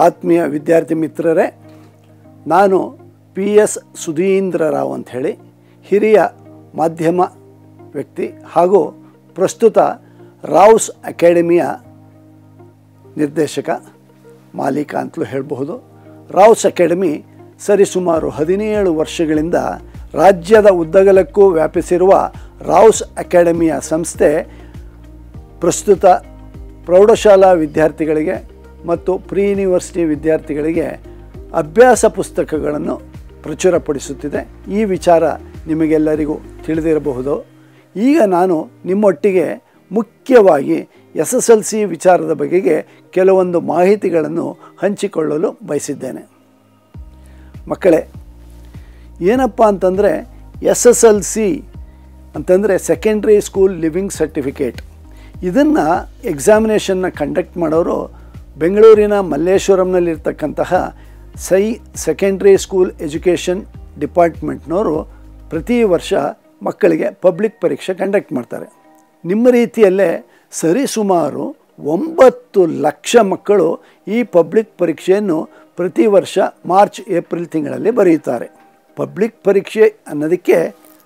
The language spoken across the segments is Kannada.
ಆತ್ಮೀಯ ವಿದ್ಯಾರ್ಥಿ ಮಿತ್ರರೇ ನಾನು ಪಿ ಎಸ್ ಸುಧೀಂದ್ರ ರಾವ್ ಅಂತ ಹೇಳಿ ಹಿರಿಯ ಮಾಧ್ಯಮ ವ್ಯಕ್ತಿ ಹಾಗೂ ಪ್ರಸ್ತುತ ರಾವ್ಸ್ ಅಕಾಡೆಮಿಯ ನಿರ್ದೇಶಕ ಮಾಲೀಕ ಅಂತಲೂ ಹೇಳಬಹುದು ರಾವ್ಸ್ ಅಕಾಡೆಮಿ ಸರಿಸುಮಾರು ಹದಿನೇಳು ವರ್ಷಗಳಿಂದ ರಾಜ್ಯದ ಉದ್ದಗಲಕ್ಕೂ ವ್ಯಾಪಿಸಿರುವ ರಾವ್ಸ್ ಅಕಾಡೆಮಿಯ ಸಂಸ್ಥೆ ಪ್ರಸ್ತುತ ಪ್ರೌಢಶಾಲಾ ವಿದ್ಯಾರ್ಥಿಗಳಿಗೆ ಮತ್ತು ಪ್ರೀ ಯೂನಿವರ್ಸಿಟಿ ವಿದ್ಯಾರ್ಥಿಗಳಿಗೆ ಅಭ್ಯಾಸ ಪುಸ್ತಕಗಳನ್ನು ಪ್ರಚುರಪಡಿಸುತ್ತಿದೆ ಈ ವಿಚಾರ ನಿಮಗೆಲ್ಲರಿಗೂ ತಿಳಿದಿರಬಹುದು ಈಗ ನಾನು ನಿಮ್ಮೊಟ್ಟಿಗೆ ಮುಖ್ಯವಾಗಿ ಎಸ್ ಎಸ್ ಎಲ್ ಸಿ ವಿಚಾರದ ಬಗೆಗೆ ಕೆಲವೊಂದು ಮಾಹಿತಿಗಳನ್ನು ಹಂಚಿಕೊಳ್ಳಲು ಬಯಸಿದ್ದೇನೆ ಮಕ್ಕಳೇ ಏನಪ್ಪ ಅಂತಂದರೆ ಎಸ್ ಎಸ್ ಎಲ್ ಸಿ ಅಂತಂದರೆ ಸೆಕೆಂಡ್ರಿ ಸ್ಕೂಲ್ ಲಿವಿಂಗ್ ಸರ್ಟಿಫಿಕೇಟ್ ಇದನ್ನು ಎಕ್ಸಾಮಿನೇಷನ್ನ ಕಂಡಕ್ಟ್ ಮಾಡೋರು ಬೆಂಗಳೂರಿನ ಮಲ್ಲೇಶ್ವರಂನಲ್ಲಿರ್ತಕ್ಕಂತಹ ಸೈ ಸೆಕೆಂಡ್ರಿ ಸ್ಕೂಲ್ ಎಜುಕೇಷನ್ ಡಿಪಾರ್ಟ್ಮೆಂಟ್ನವರು ಪ್ರತಿ ವರ್ಷ ಮಕ್ಕಳಿಗೆ ಪಬ್ಲಿಕ್ ಪರೀಕ್ಷೆ ಕಂಡಕ್ಟ್ ಮಾಡ್ತಾರೆ ನಿಮ್ಮ ರೀತಿಯಲ್ಲೇ ಸರಿಸುಮಾರು ಒಂಬತ್ತು ಲಕ್ಷ ಮಕ್ಕಳು ಈ ಪಬ್ಲಿಕ್ ಪರೀಕ್ಷೆಯನ್ನು ಪ್ರತಿ ವರ್ಷ ಮಾರ್ಚ್ ಏಪ್ರಿಲ್ ತಿಂಗಳಲ್ಲಿ ಬರೆಯುತ್ತಾರೆ ಪಬ್ಲಿಕ್ ಪರೀಕ್ಷೆ ಅನ್ನೋದಕ್ಕೆ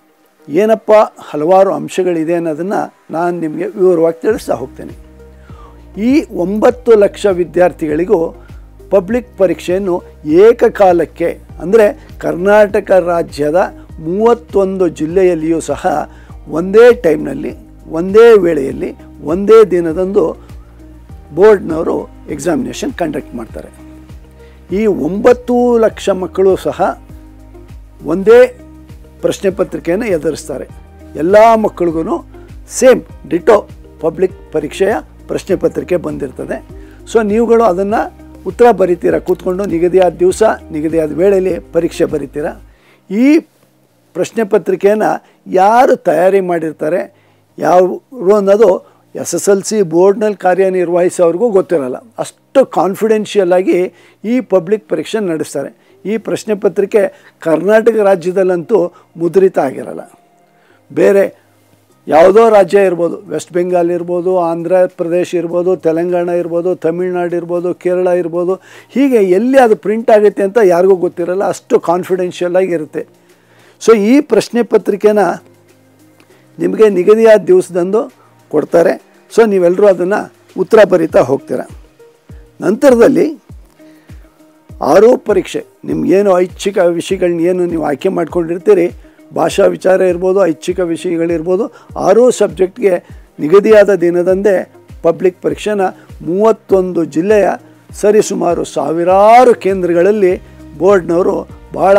ಏನಪ್ಪ ಹಲವಾರು ಅಂಶಗಳಿದೆ ಅನ್ನೋದನ್ನು ನಾನು ನಿಮಗೆ ವಿವರವಾಗಿ ತಿಳಿಸ್ತಾ ಹೋಗ್ತೇನೆ ಈ ಒಂಬತ್ತು ಲಕ್ಷ ವಿದ್ಯಾರ್ಥಿಗಳಿಗೂ ಪಬ್ಲಿಕ್ ಪರೀಕ್ಷೆಯನ್ನು ಏಕಕಾಲಕ್ಕೆ ಅಂದರೆ ಕರ್ನಾಟಕ ರಾಜ್ಯದ ಮೂವತ್ತೊಂದು ಜಿಲ್ಲೆಯಲ್ಲಿಯೂ ಸಹ ಒಂದೇ ಟೈಮ್ನಲ್ಲಿ ಒಂದೇ ವೇಳೆಯಲ್ಲಿ ಒಂದೇ ದಿನದಂದು ಬೋರ್ಡ್ನವರು ಎಕ್ಸಾಮಿನೇಷನ್ ಕಂಡಕ್ಟ್ ಮಾಡ್ತಾರೆ ಈ ಒಂಬತ್ತು ಲಕ್ಷ ಮಕ್ಕಳು ಸಹ ಒಂದೇ ಪ್ರಶ್ನೆ ಪತ್ರಿಕೆಯನ್ನು ಎದುರಿಸ್ತಾರೆ ಎಲ್ಲ ಮಕ್ಕಳಿಗೂ ಸೇಮ್ ಡಿಟೋ ಪಬ್ಲಿಕ್ ಪರೀಕ್ಷೆಯ ಪ್ರಶ್ನೆ ಪತ್ರಿಕೆ ಬಂದಿರ್ತದೆ ಸೊ ನೀವುಗಳು ಅದನ್ನು ಉತ್ತರ ಬರಿತೀರ ಕೂತ್ಕೊಂಡು ನಿಗದಿಯಾದ ದಿವಸ ನಿಗದಿಯಾದ ವೇಳೆಯಲ್ಲಿ ಪರೀಕ್ಷೆ ಬರಿತೀರ ಈ ಪ್ರಶ್ನೆ ಪತ್ರಿಕೆಯನ್ನು ಯಾರು ತಯಾರಿ ಮಾಡಿರ್ತಾರೆ ಯಾರು ಅನ್ನೋದು ಎಸ್ ಎಸ್ ಎಲ್ ಸಿ ಬೋರ್ಡ್ನಲ್ಲಿ ಕಾರ್ಯನಿರ್ವಹಿಸೋರಿಗೂ ಗೊತ್ತಿರಲ್ಲ ಅಷ್ಟು ಕಾನ್ಫಿಡೆನ್ಷಿಯಲ್ ಆಗಿ ಈ ಪಬ್ಲಿಕ್ ಪರೀಕ್ಷೆ ನಡೆಸ್ತಾರೆ ಈ ಪ್ರಶ್ನೆ ಪತ್ರಿಕೆ ಕರ್ನಾಟಕ ರಾಜ್ಯದಲ್ಲಂತೂ ಮುದ್ರಿತ ಆಗಿರಲ್ಲ ಬೇರೆ ಯಾವುದೋ ರಾಜ್ಯ ಇರ್ಬೋದು ವೆಸ್ಟ್ ಬೆಂಗಾಲ್ ಇರ್ಬೋದು ಆಂಧ್ರ ಪ್ರದೇಶ್ ಇರ್ಬೋದು ತೆಲಂಗಾಣ ಇರ್ಬೋದು ತಮಿಳ್ನಾಡು ಇರ್ಬೋದು ಕೇರಳ ಇರ್ಬೋದು ಹೀಗೆ ಎಲ್ಲಿ ಅದು ಪ್ರಿಂಟ್ ಆಗುತ್ತೆ ಅಂತ ಯಾರಿಗೂ ಗೊತ್ತಿರಲ್ಲ ಅಷ್ಟು ಕಾನ್ಫಿಡೆನ್ಷಿಯಲ್ ಆಗಿರುತ್ತೆ ಸೊ ಈ ಪ್ರಶ್ನೆ ಪತ್ರಿಕೆನ ನಿಮಗೆ ನಿಗದಿಯಾದ ದಿವಸದಂದು ಕೊಡ್ತಾರೆ ಸೊ ನೀವೆಲ್ಲರೂ ಅದನ್ನು ಉತ್ತರ ಬರಿತಾ ಹೋಗ್ತೀರ ನಂತರದಲ್ಲಿ ಆರೋ ಪರೀಕ್ಷೆ ನಿಮ್ಗೇನು ಐಚ್ಛಿಕ ವಿಷಯಗಳನ್ನ ಏನು ನೀವು ಆಯ್ಕೆ ಮಾಡ್ಕೊಂಡಿರ್ತೀರಿ ಭಾಷಾ ವಿಚಾರ ಇರ್ಬೋದು ಐಚ್ಛಿಕ ವಿಷಯಗಳಿರ್ಬೋದು ಆರೋ ಸಬ್ಜೆಕ್ಟ್ಗೆ ನಿಗದಿಯಾದ ದಿನದಂದೇ ಪಬ್ಲಿಕ್ ಪರೀಕ್ಷೆನ ಮೂವತ್ತೊಂದು ಜಿಲ್ಲೆಯ ಸರಿಸುಮಾರು ಸಾವಿರಾರು ಕೇಂದ್ರಗಳಲ್ಲಿ ಬೋರ್ಡ್ನವರು ಭಾಳ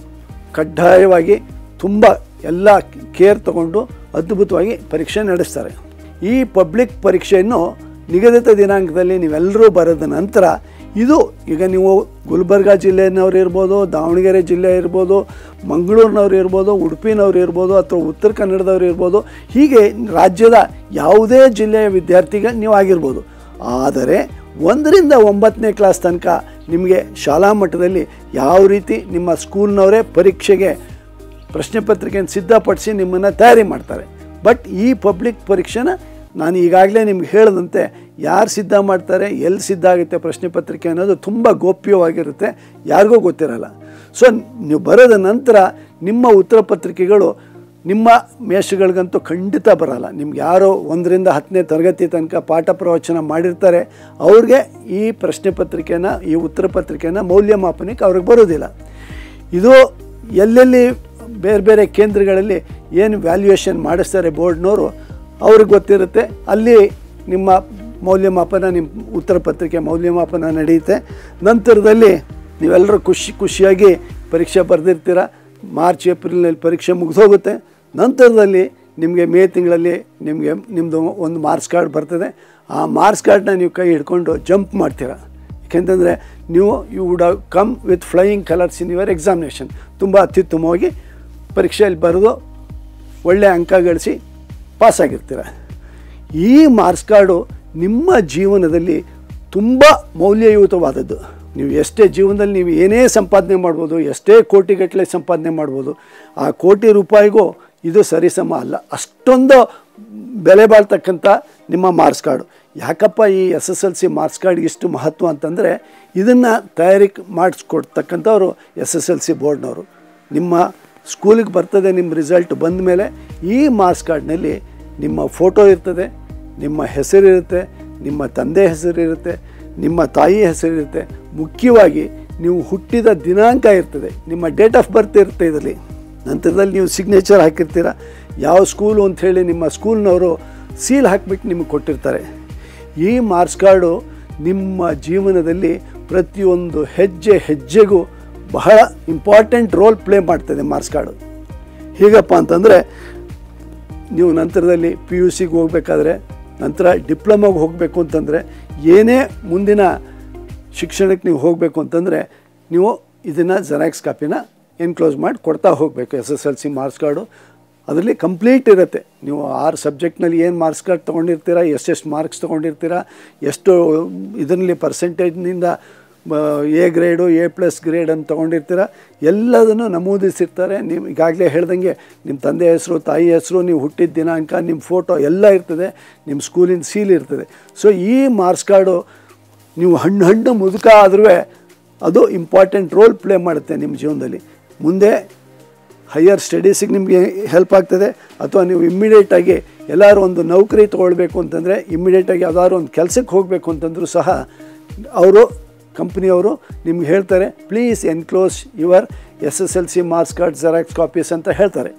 ಕಡ್ಡಾಯವಾಗಿ ತುಂಬ ಎಲ್ಲ ಕೇರ್ ತಗೊಂಡು ಅದ್ಭುತವಾಗಿ ಪರೀಕ್ಷೆ ನಡೆಸ್ತಾರೆ ಈ ಪಬ್ಲಿಕ್ ಪರೀಕ್ಷೆಯನ್ನು ನಿಗದಿತ ದಿನಾಂಕದಲ್ಲಿ ನೀವೆಲ್ಲರೂ ಬರೆದ ನಂತರ ಇದು ಈಗ ನೀವು ಗುಲ್ಬರ್ಗ ಜಿಲ್ಲೆಯವ್ರು ಇರ್ಬೋದು ದಾವಣಗೆರೆ ಜಿಲ್ಲೆ ಇರ್ಬೋದು ಮಂಗಳೂರಿನವ್ರು ಇರ್ಬೋದು ಉಡುಪಿನವ್ರು ಇರ್ಬೋದು ಅಥವಾ ಉತ್ತರ ಕನ್ನಡದವ್ರು ಇರ್ಬೋದು ಹೀಗೆ ರಾಜ್ಯದ ಯಾವುದೇ ಜಿಲ್ಲೆಯ ವಿದ್ಯಾರ್ಥಿಗೆ ನೀವು ಆಗಿರ್ಬೋದು ಆದರೆ ಒಂದರಿಂದ ಒಂಬತ್ತನೇ ಕ್ಲಾಸ್ ತನಕ ನಿಮಗೆ ಶಾಲಾ ಮಟ್ಟದಲ್ಲಿ ಯಾವ ರೀತಿ ನಿಮ್ಮ ಸ್ಕೂಲ್ನವರೇ ಪರೀಕ್ಷೆಗೆ ಪ್ರಶ್ನೆ ಪತ್ರಿಕೆಯನ್ನು ಸಿದ್ಧಪಡಿಸಿ ನಿಮ್ಮನ್ನು ತಯಾರಿ ಮಾಡ್ತಾರೆ ಬಟ್ ಈ ಪಬ್ಲಿಕ್ ಪರೀಕ್ಷೆನ ನಾನು ಈಗಾಗಲೇ ನಿಮ್ಗೆ ಹೇಳಿದಂತೆ ಯಾರು ಸಿದ್ಧ ಮಾಡ್ತಾರೆ ಎಲ್ಲಿ ಸಿದ್ಧ ಆಗುತ್ತೆ ಪ್ರಶ್ನೆ ಪತ್ರಿಕೆ ಅನ್ನೋದು ತುಂಬ ಗೋಪ್ಯವಾಗಿರುತ್ತೆ ಯಾರಿಗೂ ಗೊತ್ತಿರಲ್ಲ ಸೊ ನೀವು ಬರೋದ ನಂತರ ನಿಮ್ಮ ಉತ್ತರ ಪತ್ರಿಕೆಗಳು ನಿಮ್ಮ ಮೇಷಗಳಿಗಂತೂ ಖಂಡಿತ ಬರಲ್ಲ ನಿಮ್ಗೆ ಯಾರೋ ಒಂದರಿಂದ ಹತ್ತನೇ ತರಗತಿ ತನಕ ಪಾಠ ಪ್ರವಚನ ಮಾಡಿರ್ತಾರೆ ಅವ್ರಿಗೆ ಈ ಪ್ರಶ್ನೆ ಪತ್ರಿಕೆನ ಈ ಉತ್ತರ ಪತ್ರಿಕೆನ ಮೌಲ್ಯಮಾಪನಕ್ಕೆ ಅವ್ರಿಗೆ ಬರೋದಿಲ್ಲ ಇದು ಎಲ್ಲೆಲ್ಲಿ ಬೇರೆ ಬೇರೆ ಕೇಂದ್ರಗಳಲ್ಲಿ ಏನು ವ್ಯಾಲ್ಯೂಯೇಷನ್ ಮಾಡಿಸ್ತಾರೆ ಬೋರ್ಡ್ನವರು ಅವ್ರಿಗೆ ಗೊತ್ತಿರುತ್ತೆ ಅಲ್ಲಿ ನಿಮ್ಮ ಮೌಲ್ಯಮಾಪನ ನಿಮ್ಮ ಉತ್ತರ ಪತ್ರಿಕೆ ಮೌಲ್ಯಮಾಪನ ನಡೆಯುತ್ತೆ ನಂತರದಲ್ಲಿ ನೀವೆಲ್ಲರೂ ಖುಷಿ ಖುಷಿಯಾಗಿ ಪರೀಕ್ಷೆ ಬರೆದಿರ್ತೀರ ಮಾರ್ಚ್ ಏಪ್ರಿಲ್ನಲ್ಲಿ ಪರೀಕ್ಷೆ ಮುಗಿದೋಗುತ್ತೆ ನಂತರದಲ್ಲಿ ನಿಮಗೆ ಮೇ ತಿಂಗಳಲ್ಲಿ ನಿಮಗೆ ನಿಮ್ಮದು ಒಂದು ಮಾರ್ಕ್ಸ್ ಕಾರ್ಡ್ ಬರ್ತದೆ ಆ ಮಾರ್ಕ್ಸ್ ಕಾರ್ಡ್ನ ನೀವು ಕೈ ಹಿಡ್ಕೊಂಡು ಜಂಪ್ ಮಾಡ್ತೀರ ಯಾಕೆಂತಂದರೆ ನೀವು you would have come with flying colours in your examination ತುಂಬ ಅತ್ಯುತ್ತಮವಾಗಿ ಪರೀಕ್ಷೆಯಲ್ಲಿ ಬರೆದು ಒಳ್ಳೆಯ ಅಂಕ ಗಳಿಸಿ ಪಾಸಾಗಿರ್ತೀರ ಈ ಮಾರ್ಕ್ಸ್ ಕಾರ್ಡು ನಿಮ್ಮ ಜೀವನದಲ್ಲಿ ತುಂಬ ಮೌಲ್ಯಯುತವಾದದ್ದು ನೀವು ಎಷ್ಟೇ ಜೀವನದಲ್ಲಿ ನೀವು ಏನೇ ಸಂಪಾದನೆ ಮಾಡ್ಬೋದು ಎಷ್ಟೇ ಕೋಟಿಗಟ್ಟಲೆ ಸಂಪಾದನೆ ಮಾಡ್ಬೋದು ಆ ಕೋಟಿ ರೂಪಾಯಿಗೂ ಇದು ಸರಿಸಮ ಅಲ್ಲ ಅಷ್ಟೊಂದು ಬೆಲೆ ಬಾಳ್ತಕ್ಕಂಥ ನಿಮ್ಮ ಮಾರ್ಕ್ಸ್ ಕಾರ್ಡು ಯಾಕಪ್ಪ ಈ S S L C marks ಕಾರ್ಡ್ಗೆ ಇಷ್ಟು ಮಹತ್ವ ಅಂತಂದರೆ ಇದನ್ನು ತಯಾರಿ ಮಾಡಿಸ್ಕೊಡ್ತಕ್ಕಂಥವ್ರು ಎಸ್ ಎಸ್ ಎಲ್ ಸಿ ಬೋರ್ಡ್ನವರು ನಿಮ್ಮ ಸ್ಕೂಲಿಗೆ ಬರ್ತದೆ ನಿಮ್ಮ ರಿಸಲ್ಟ್ ಬಂದ ಮೇಲೆ ಈ ಮಾರ್ಕ್ಸ್ ಕಾರ್ಡ್ನಲ್ಲಿ ನಿಮ್ಮ ಫೋಟೋ ಇರ್ತದೆ ನಿಮ್ಮ ಹೆಸರಿರುತ್ತೆ ನಿಮ್ಮ ತಂದೆ ಹೆಸರಿರುತ್ತೆ ನಿಮ್ಮ ತಾಯಿ ಹೆಸರಿರುತ್ತೆ ಮುಖ್ಯವಾಗಿ ನೀವು ಹುಟ್ಟಿದ ದಿನಾಂಕ ಇರ್ತದೆ ನಿಮ್ಮ ಡೇಟ್ ಆಫ್ ಬರ್ತ್ ಇರುತ್ತೆ ಇದರಲ್ಲಿ ನಂತರದಲ್ಲಿ ನೀವು ಸಿಗ್ನೇಚರ್ ಹಾಕಿರ್ತೀರ ಯಾವ ಸ್ಕೂಲು ಅಂಥೇಳಿ ನಿಮ್ಮ ಸ್ಕೂಲ್ನವರು ಸೀಲ್ ಹಾಕಿಬಿಟ್ಟು ನಿಮಗೆ ಕೊಟ್ಟಿರ್ತಾರೆ ಈ ಮಾರ್ಕ್ಸ್ ಕಾರ್ಡು ನಿಮ್ಮ ಜೀವನದಲ್ಲಿ ಪ್ರತಿಯೊಂದು ಹೆಜ್ಜೆ ಹೆಜ್ಜೆಗೂ ಬಹಳ ಇಂಪಾರ್ಟೆಂಟ್ ರೋಲ್ ಪ್ಲೇ ಮಾಡ್ತದೆ ಮಾರ್ಕ್ಸ್ ಕಾರ್ಡು ಹೀಗಪ್ಪ ಅಂತಂದರೆ ನೀವು ನಂತರದಲ್ಲಿ ಪಿ ಯು ಸಿಗೆ ಹೋಗಬೇಕಾದ್ರೆ ನಂತರ ಡಿಪ್ಲೊಮಾಗೆ ಹೋಗಬೇಕು ಅಂತಂದರೆ ಏನೇ ಮುಂದಿನ ಶಿಕ್ಷಣಕ್ಕೆ ನೀವು ಹೋಗಬೇಕು ಅಂತಂದರೆ ನೀವು ಇದನ್ನು ಜೆರಾಕ್ಸ್ ಕಾಪಿನ ಎನ್ಕ್ಲೋಸ್ ಮಾಡಿ ಕೊಡ್ತಾ ಹೋಗಬೇಕು S S L C marks card ಅದರಲ್ಲಿ ಕಂಪ್ಲೀಟ್ ಇರುತ್ತೆ ನೀವು ಆರು ಸಬ್ಜೆಕ್ಟ್ನಲ್ಲಿ ಏನು ಮಾರ್ಕ್ಸ್ ಕಾರ್ಡ್ ತೊಗೊಂಡಿರ್ತೀರ ಎಷ್ಟೆಷ್ಟು ಮಾರ್ಕ್ಸ್ ತೊಗೊಂಡಿರ್ತೀರ ಎಷ್ಟು ಇದರಲ್ಲಿ ಪರ್ಸೆಂಟೇಜ್ನಿಂದ A grade A plus grade ಅಂತ ತೊಗೊಂಡಿರ್ತೀರ ಎಲ್ಲದನ್ನು ನಮೂದಿಸಿರ್ತಾರೆ ನೀವು ಈಗಾಗಲೇ ಹೇಳ್ದಂಗೆ ನಿಮ್ಮ ತಂದೆ ಹೆಸರು ತಾಯಿ ಹೆಸರು ನೀವು ಹುಟ್ಟಿದ ದಿನಾಂಕ ನಿಮ್ಮ ಫೋಟೋ ಎಲ್ಲ ಇರ್ತದೆ ನಿಮ್ಮ ಸ್ಕೂಲಿನ ಸೀಲ್ ಇರ್ತದೆ ಸೊ ಈ ಮಾರ್ಕ್ಸ್ ಕಾರ್ಡು ನೀವು ಹಣ್ಣು ಹಣ್ಣು ಮುದುಕ ಆದ್ರೂ ಅದು ಇಂಪಾರ್ಟೆಂಟ್ ರೋಲ್ ಪ್ಲೇ ಮಾಡುತ್ತೆ ನಿಮ್ಮ ಜೀವನದಲ್ಲಿ ಮುಂದೆ ಹೈಯರ್ ಸ್ಟಡೀಸಿಗೆ ನಿಮಗೆ ಹೆಲ್ಪ್ ಆಗ್ತದೆ ಅಥವಾ ನೀವು ಇಮ್ಮಿಡಿಯೇಟಾಗಿ ಎಲ್ಲರೂ ಒಂದು ನೌಕರಿ ತೊಗೊಳ್ಬೇಕು ಅಂತಂದರೆ ಇಮ್ಮಿಡಿಯೇಟಾಗಿ ಯಾವ್ದಾದ್ರು ಒಂದು ಕೆಲಸಕ್ಕೆ ಹೋಗಬೇಕು ಅಂತಂದರೂ ಸಹ ಅವರು ಕಂಪ್ನಿಯವರು ನಿಮ್ಗೆ ಹೇಳ್ತಾರೆ please enclose your S S L C marks card xerox copies ಅಂತ ಹೇಳ್ತಾರೆ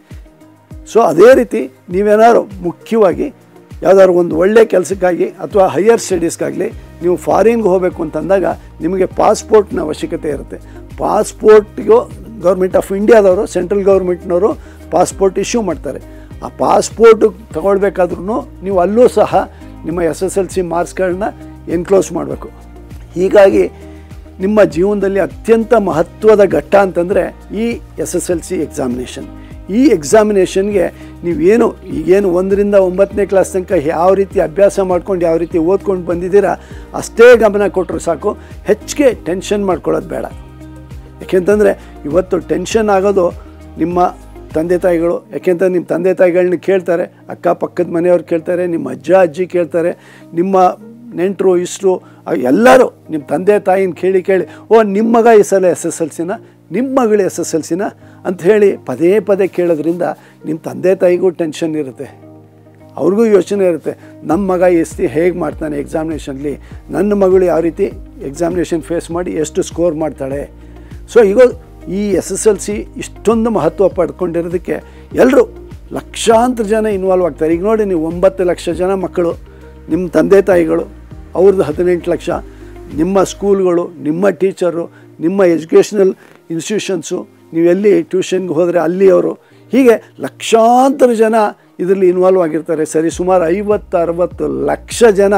ಸೊ ಅದೇ ರೀತಿ ನೀವೇನಾದ್ರು ಮುಖ್ಯವಾಗಿ ಯಾವ್ದಾದ್ರು ಒಂದು ಒಳ್ಳೆಯ ಕೆಲಸಕ್ಕಾಗಿ ಅಥವಾ ಹೈಯರ್ ಸ್ಟಡೀಸ್ಗಾಗಲಿ ನೀವು ಫಾರಿನ್ಗೆ ಹೋಗಬೇಕು ಅಂತಂದಾಗ ನಿಮಗೆ ಪಾಸ್ಪೋರ್ಟ್ನ ಅವಶ್ಯಕತೆ ಇರುತ್ತೆ ಪಾಸ್ಪೋರ್ಟ್ಗೂ ಗೌರ್ಮೆಂಟ್ ಆಫ್ ಇಂಡಿಯಾದವರು ಸೆಂಟ್ರಲ್ ಗೌರ್ಮೆಂಟ್ನವರು ಪಾಸ್ಪೋರ್ಟ್ ಇಶ್ಯೂ ಮಾಡ್ತಾರೆ ಆ ಪಾಸ್ಪೋರ್ಟ್ ತಗೊಳ್ಬೇಕಾದ್ರೂ ನೀವು ಅಲ್ಲೂ ಸಹ ನಿಮ್ಮ S S L C marks ಕಾರ್ಡನ್ನ ಎನ್ಕ್ಲೋಸ್ ಮಾಡಬೇಕು ಹೀಗಾಗಿ ನಿಮ್ಮ ಜೀವನದಲ್ಲಿ ಅತ್ಯಂತ ಮಹತ್ವದ ಘಟ್ಟ ಅಂತಂದರೆ ಈ S S L C examination ಈ ಎಕ್ಸಾಮಿನೇಷನ್ಗೆ ನೀವೇನು ಈಗೇನು ಒಂದರಿಂದ ಒಂಬತ್ತನೇ ಕ್ಲಾಸ್ ತನಕ ಯಾವ ರೀತಿ ಅಭ್ಯಾಸ ಮಾಡ್ಕೊಂಡು ಯಾವ ರೀತಿ ಓದ್ಕೊಂಡು ಬಂದಿದ್ದೀರಾ ಅಷ್ಟೇ ಗಮನ ಕೊಟ್ಟರು ಸಾಕು ಹೆಚ್ಚಿಗೆ ಟೆನ್ಷನ್ ಮಾಡ್ಕೊಳ್ಳೋದು ಬೇಡ ಯಾಕೆಂತಂದರೆ ಇವತ್ತು ಟೆನ್ಷನ್ ಆಗೋದು ನಿಮ್ಮ ತಂದೆ ತಾಯಿಗಳು ಯಾಕೆಂತಂದ್ರೆ ನಿಮ್ಮ ತಂದೆ ತಾಯಿಗಳನ್ನ ಕೇಳ್ತಾರೆ ಅಕ್ಕಪಕ್ಕದ ಮನೆಯವ್ರು ಕೇಳ್ತಾರೆ ನಿಮ್ಮ ಅಜ್ಜ ಅಜ್ಜಿ ಕೇಳ್ತಾರೆ ನಿಮ್ಮ ನೆಂಟರು ಇಷ್ಟರು ಎಲ್ಲರೂ ನಿಮ್ಮ ತಂದೆ ತಾಯಿನ ಕೇಳಿ ಕೇಳಿ ಓ ನಿಮ್ಮ ಮಗ ಈ ಸಲ ಎಸ್ ಎಸ್ ಎಲ್ ಸಿನ ನಿಮ್ಮ ಮಗಳು ಎಸ್ ಎಸ್ ಎಲ್ ಸಿನ ಅಂತ ಹೇಳಿ ಪದೇ ಪದೇ ಕೇಳೋದ್ರಿಂದ ನಿಮ್ಮ ತಂದೆ ತಾಯಿಗೂ ಟೆನ್ಷನ್ ಇರುತ್ತೆ ಅವ್ರಿಗೂ ಯೋಚನೆ ಇರುತ್ತೆ ನಮ್ಮ ಮಗ ಎಸ್ತಿ ಹೇಗೆ ಮಾಡ್ತಾನೆ ಎಕ್ಸಾಮಿನೇಷನ್ಲಿ ನನ್ನ ಮಗಳು ಯಾವ ರೀತಿ ಎಕ್ಸಾಮಿನೇಷನ್ ಫೇಸ್ ಮಾಡಿ ಎಷ್ಟು ಸ್ಕೋರ್ ಮಾಡ್ತಾಳೆ ಸೊ ಈಗ ಈ ಎಸ್ ಎಸ್ ಎಲ್ ಸಿ ಇಷ್ಟೊಂದು ಮಹತ್ವ ಪಡ್ಕೊಂಡಿರೋದಕ್ಕೆ ಎಲ್ಲರೂ ಲಕ್ಷಾಂತರ ಜನ ಇನ್ವಾಲ್ವ್ ಆಗ್ತಾರೆ ಈಗ ನೋಡಿ ನೀವು ಒಂಬತ್ತು ಲಕ್ಷ ಜನ ಮಕ್ಕಳು ನಿಮ್ಮ ತಂದೆ ತಾಯಿಗಳು ಅವ್ರದ್ದು ಹದಿನೆಂಟು ಲಕ್ಷ ನಿಮ್ಮ ಸ್ಕೂಲ್ಗಳು ನಿಮ್ಮ ಟೀಚರು ನಿಮ್ಮ ಎಜುಕೇಷ್ನಲ್ ಇನ್ಸ್ಟಿಟ್ಯೂಷನ್ಸು ನೀವು ಎಲ್ಲಿ ಟ್ಯೂಷನ್ಗೆ ಹೋದರೆ ಅಲ್ಲಿಯವರು ಹೀಗೆ ಲಕ್ಷಾಂತರ ಜನ ಇದರಲ್ಲಿ ಇನ್ವಾಲ್ವ್ ಆಗಿರ್ತಾರೆ ಸರಿ ಸುಮಾರು ಐವತ್ತು ಅರವತ್ತು ಲಕ್ಷ ಜನ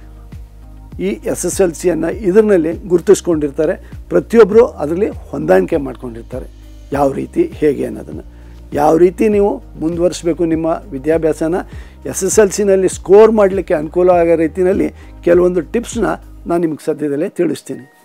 ಈ ಎಸ್ ಎಸ್ ಎಲ್ ಸಿಯನ್ನು ಇದರಲ್ಲಿ ಗುರುತಿಸ್ಕೊಂಡಿರ್ತಾರೆ ಪ್ರತಿಯೊಬ್ಬರು ಅದರಲ್ಲಿ ಹೊಂದಾಣಿಕೆ ಮಾಡ್ಕೊಂಡಿರ್ತಾರೆ ಯಾವ ರೀತಿ ಹೇಗೆ ಅನ್ನೋದನ್ನು ಯಾವ ರೀತಿ ನೀವು ಮುಂದುವರಿಸಬೇಕು ನಿಮ್ಮ ವಿದ್ಯಾಭ್ಯಾಸನ ಎಸ್ ಎಸ್ ಎಲ್ ಸಿನಲ್ಲಿ ಸ್ಕೋರ್ ಮಾಡಲಿಕ್ಕೆ ಅನುಕೂಲ ಆಗೋ ರೀತಿಯಲ್ಲಿ ಕೆಲವೊಂದು ಟಿಪ್ಸ್ನ ನಾನು ನಿಮಗೆ ಸದ್ಯದಲ್ಲೇ ತಿಳಿಸ್ತೀನಿ